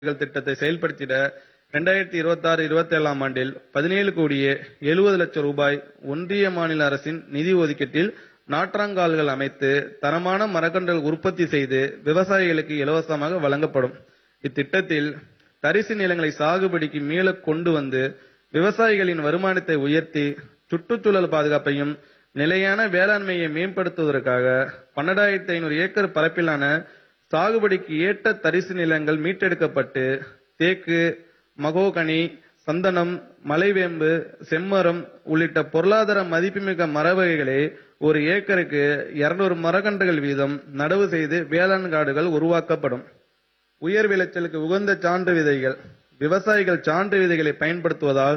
திட்டங்கள் திட்டத்தை செயல்படுத்திட இரண்டாயிரத்தி இருபத்தி ஆறு இருபத்தி ஏழாம் ஆண்டில் பதினேழு கோடியே எழுபது லட்சம் ரூபாய் ஒன்றிய மாநில அரசின் நிதி ஒதுக்கீட்டில் நாற்றாங்கால்கள் அமைத்து தரமான மரக்கன்றுகள் உற்பத்தி செய்து விவசாயிகளுக்கு இலவசமாக வழங்கப்படும் இத்திட்டத்தில் தரிசு நிலங்களை சாகுபடிக்கு மீள கொண்டு வந்து விவசாயிகளின் வருமானத்தை உயர்த்தி சுற்றுச்சூழல் பாதுகாப்பையும் நிலையான வேளாண்மையை மேம்படுத்துவதற்காக பன்னெண்டாயிரத்தி ஐநூறு ஏக்கர் பரப்பிலான சாகுபடிக்கு ஏற்ற தரிசு நிலங்கள் மீட்டெடுக்கப்பட்டு தேக்கு மகோகனி சந்தனம் மலைவேம்பு செம்மரம் உள்ளிட்ட பொருளாதார மதிப்புமிக்க மர வகைகளை ஒரு ஏக்கருக்கு 200 மரக்கன்றுகள் வீதம் நடவு செய்து வேளாண் காடுகள் உருவாக்கப்படும் உயர் விளைச்சலுக்கு உகந்த சான்று விதைகள் விவசாயிகள் சான்று விதைகளை பயன்படுத்துவதால்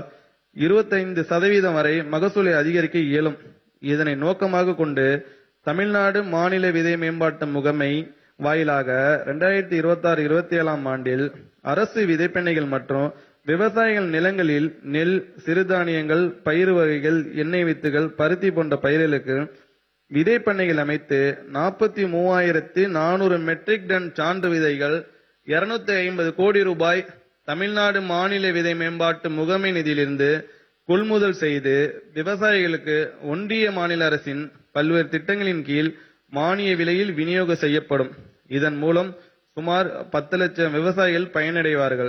25% சதவீதம் வரை மகசூலை அதிகரிக்க இயலும் இதனை நோக்கமாக கொண்டு தமிழ்நாடு மாநில விதை மேம்பாட்டு முகமை வாயிலாக 2026 இருபத்தி ஆறு இருபத்தி ஏழாம் ஆண்டில் அரசு விதைப்பெண்ணைகள் மற்றும் விவசாயிகள் நிலங்களில் நெல் சிறுதானியங்கள் பயிர் வகைகள் எண்ணெய் வித்துகள் பருத்தி போன்ற பயிர்களுக்கு விதைப்பண்ணைகள் அமைத்து நாற்பத்தி மூவாயிரத்தி நானூறு மெட்ரிக் டன் சான்று விதைகள் 250 ஐம்பது கோடி ரூபாய் தமிழ்நாடு மாநில விதை மேம்பாட்டு முகமை நிதியிலிருந்து கொள்முதல் செய்து விவசாயிகளுக்கு ஒன்றிய மாநில அரசின் பல்வேறு திட்டங்களின் கீழ் மானிய விலையில் விநியோகம் செய்யப்படும் இதன் மூலம் சுமார் பத்து லட்சம் விவசாயிகள் பயனடைவார்கள்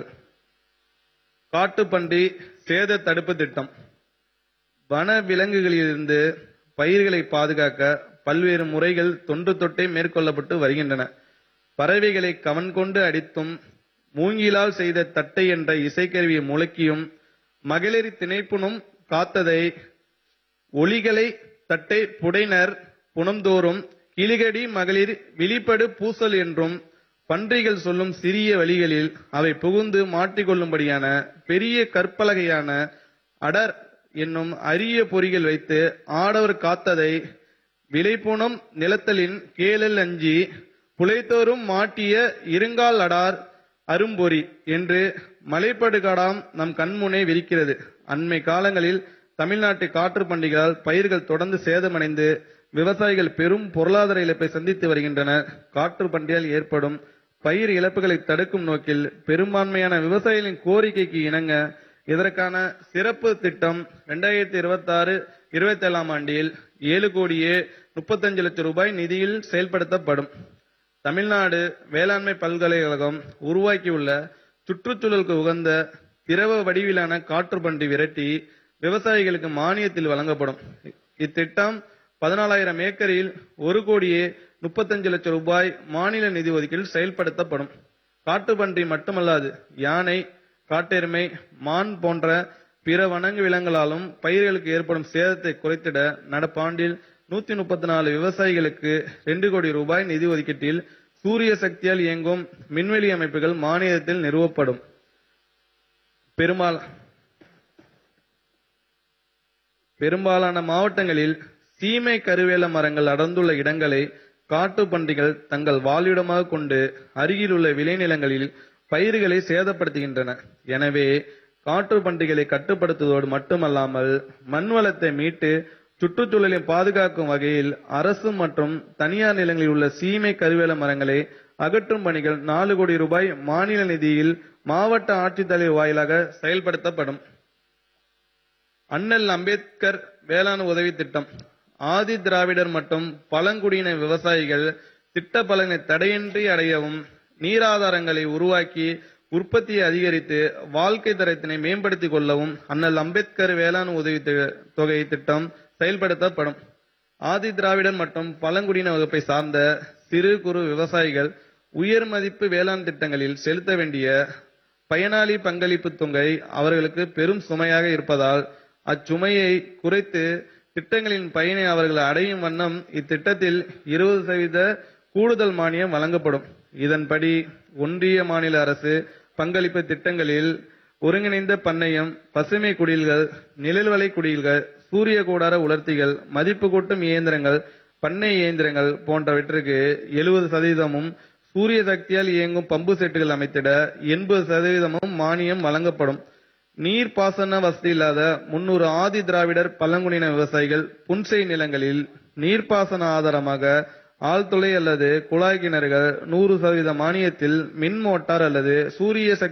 காட்டுப்பன்றி சேத தடுப்பு திட்டம் வன விலங்குகளிலிருந்து பயிர்களை பாதுகாக்க பல்வேறு முறைகள் தொன்று தொட்டே மேற்கொள்ளப்பட்டு வருகின்றன பறவைகளை கவன் கொண்டு அடித்தும் மூங்கிலால் செய்த தட்டை என்ற இசைக்கருவியை முழக்கியும் மகளிர் திணைப்புணும் காத்ததை ஒலிகளை தட்டை புடைனர் புனம்தோறும் கிளிகடி மகளிர் விழிப்படு பூசல் என்றும் பன்றிகள் சொல்லும் சிறிய வழிகளில் அவை புகுந்து மாட்டிக்கொள்ளும்படியான பெரிய கற்பலகையான அடர் என்னும் அரிய பொறிகள் வைத்து ஆடவர் காத்ததை விளைப்புணம் நிலத்தலின் கேளல் அஞ்சி புலைத்தோறும் மாட்டிய இருங்கால் அடார் அரும்பொறி என்று மலைப்படுகாடாம் நம் கண்முனே விரிக்கிறது அண்மை காலங்களில் தமிழ்நாட்டு காற்று பண்டிகையால் பயிர்கள் தொடர்ந்து சேதமடைந்து விவசாயிகள் பெரும் பொருளாதார இழப்பை சந்தித்து வருகின்றனர் காற்று பண்டிகையால் ஏற்படும் பயிர் இழப்புகளை தடுக்கும் நோக்கில் பெரும்பான்மையான விவசாயிகளின் கோரிக்கைக்கு இணங்க இதற்கான சிறப்பு திட்டம் இரண்டாயிரத்தி இருபத்தி ஆறு இருபத்தி ஏழாம் ஆண்டில் ஏழு கோடியே முப்பத்தஞ்சு லட்சம் ரூபாய் நிதியில் செயல்படுத்தப்படும் தமிழ்நாடு வேளாண்மை பல்கலைக்கழகம் உருவாக்கியுள்ள சுற்றுச்சூழலுக்கு உகந்த திரவ வடிவிலான காற்றுப்பன்றி விரட்டி விவசாயிகளுக்கு மானியத்தில் வழங்கப்படும் இத்திட்டம் பதினாலாயிரம் ஏக்கரில் ஒரு கோடியே முப்பத்தஞ்சு லட்சம் ரூபாய் மாநில நிதி ஒதுக்கீடு செயல்படுத்தப்படும் காட்டுப்பன்றி மட்டுமல்லாது யானை காட்டெருமை மான் போன்ற பிற வனங்கு விலங்குகளாலும் பயிர்களுக்கு ஏற்படும் சேதத்தை குறைத்திட நடப்பாண்டில் நூத்தி முப்பத்தி நாலு விவசாயிகளுக்கு ரெண்டு கோடி ரூபாய் நிதி ஒதுக்கீட்டில் சூரிய சக்தியால் இயங்கும் மின்வெளி அமைப்புகள் மானியத்தில் நிறுவப்படும் பெரும்பால் பெரும்பாலான மாவட்டங்களில் சீமை கருவேல மரங்கள் அடர்ந்துள்ள இடங்களை காட்டுப் பன்றிகள் தங்கள் வாழ்விடமாக கொண்டு அருகிலுள்ள விளைநிலங்களில் பயிர்களை சேதப்படுத்துகின்றன எனவே காட்டு பன்றிகளை கட்டுப்படுத்துவதோடு மட்டுமல்லாமல் மண் வளத்தை மீட்டு சுற்றுச்சூழலை பாதுகாக்கும் வகையில் அரசு மற்றும் தனியார் நிலங்களில் உள்ள சீமை கருவேல மரங்களை அகற்றும் பணிகள் நாலு கோடி ரூபாய் மாநில நிதியில் மாவட்ட ஆட்சித்தலைவர் வாயிலாக செயல்படுத்தப்படும் அண்ணல் அம்பேத்கர் வேளாண் உதவி திட்டம் ஆதி திராவிடர் மற்றும் பழங்குடியின விவசாயிகள் திட்ட பலனை தடையின்றி அடையவும் நீராதாரங்களை உருவாக்கி உற்பத்தியை அதிகரித்து வாழ்க்கை தரத்தினை மேம்படுத்திக் கொள்ளவும் அண்ணல் அம்பேத்கர் வேளாண் உதவி தி- தொகை திட்டம் செயல்படுத்தப்படும் ஆதி திராவிடர் மற்றும் பழங்குடியின வகுப்பை சார்ந்த சிறு குறு விவசாயிகள் உயர் மதிப்பு வேளாண் திட்டங்களில் செலுத்த வேண்டிய பயனாளி பங்களிப்பு தொகை அவர்களுக்கு பெரும் சுமையாக இருப்பதால் அச்சுமையை குறைத்து திட்டங்களின் பயனை அவர்கள் அடையும் வண்ணம் இத்திட்டத்தில் இருபது சதவீத கூடுதல் மானியம் வழங்கப்படும் இதன்படி ஒன்றிய மாநில அரசு பங்களிப்பு திட்டங்களில் ஒருங்கிணைந்த பண்ணையம் பசுமை குடில்கள் நிழல்வலை குடில்கள் சூரிய கூடார உலர்த்திகள் மதிப்பு கூட்டும் இயந்திரங்கள் பண்ணை இயந்திரங்கள் போன்றவற்றிற்கு எழுபது சதவீதமும் சூரிய சக்தியால் இயங்கும் பம்பு செட்டுகள் அமைத்திட எண்பது சதவீதமும் மானியம் வழங்கப்படும் நீர்ப்பாசன வசதி இல்லாத முன்னூறு ஆதி திராவிடர் பழங்குடியின விவசாயிகள் புன்செய் நிலங்களில் நீர்ப்பாசன ஆதாரமாக ஆழ்துளை அல்லது குழாய் கிணறுகள் நூறு சதவீத மானியத்தில் மின் மோட்டார் அல்லது சூரிய சக்தி